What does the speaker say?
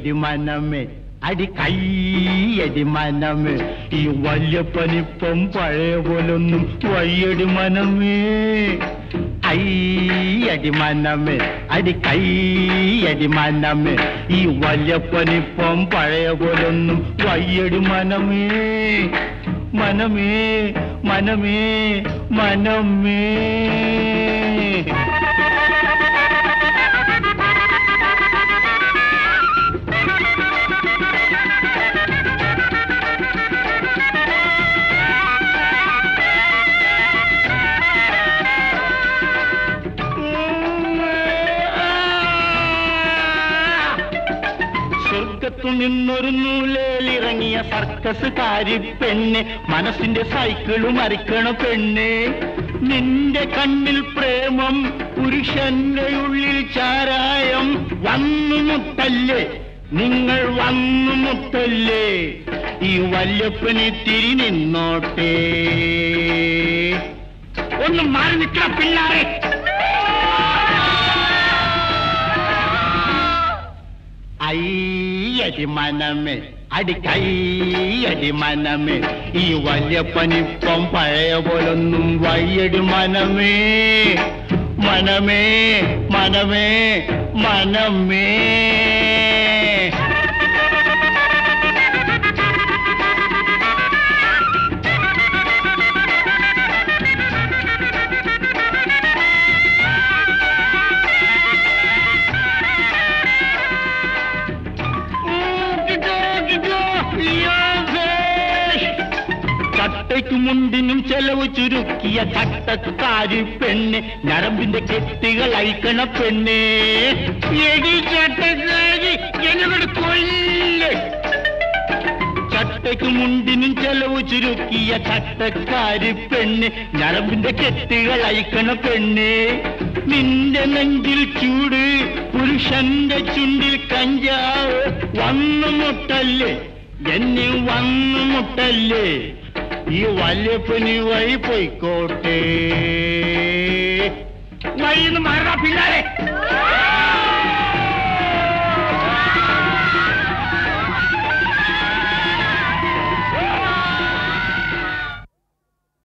കയ്യടി മനമേ അടി കയ്യടി മനമേ ഈ വല്യപ്പനിപ്പം പഴയ പോലൊന്നും വയ്യടി മനമേ അയ്യടി മനമേ അടി കയ്യടി മനമേ ഈ വല്യപ്പനിപ്പം പഴയ പോലൊന്നും വയ്യടി മനമേ മനമേ മനമേ മനമേ സ്വർഗത്തു നിന്നൊരു നൂലേലിറങ്ങിയ സർക്കസ് കാരി പെണ്ണ് മനസ്സിന്റെ സൈക്കിള് മറിക്കണ പെണ്ണ് നിന്റെ കണ്ണിൽ പ്രേമം പുരുഷന്റെ ഉള്ളിൽ ചാരായം വന്നു മുട്ടല്ലേ നിങ്ങൾ വന്നു മുട്ടല്ലേ ഈ വല്യപ്പന് തിരി നിന്നോട്ടെ ഒന്ന് മാറി നിൽക്കണം പിള്ളാരെ അയ്യടി മനമേ അടി കയ്യടി മനമേ ഈ വല്യപ്പനിപ്പം പഴയ പോലൊന്നും വയ്യടി മനമേ മനമേ മനമേ മനമേ ചട്ടയ്ക്ക് മുണ്ടിനും ചെലവ് ചുരുക്കിയ ചട്ടക്കാരി പെണ്ണ് ഞരമ്പിന്റെ കെട്ടുകൾ അയക്കണ പെണ്ണ് എടി ചട്ടക്കാരി ജനങ്ങൾ കൊല്ലേ ചട്ടയ്ക്ക് മുണ്ടിനും ചെലവ് ചുരുക്കിയ ചട്ടക്കാരി പെണ്ണ് ഞരമ്പിന്റെ കെട്ടുകൾ അയക്കണ പെണ്ണ് നിന്റെ നെഞ്ചിൽ ചൂട് പുരുഷന്റെ ചുണ്ടിൽ കഞ്ചാവ് വന്നു മുട്ടല്ലേ എന്നെ വന്നു മുട്ടല്ലേ ഈ വല്യപ്പനി വഴി പോയിക്കോട്ടെ വഴിന്ന് മാറാ പിള്ളാരെ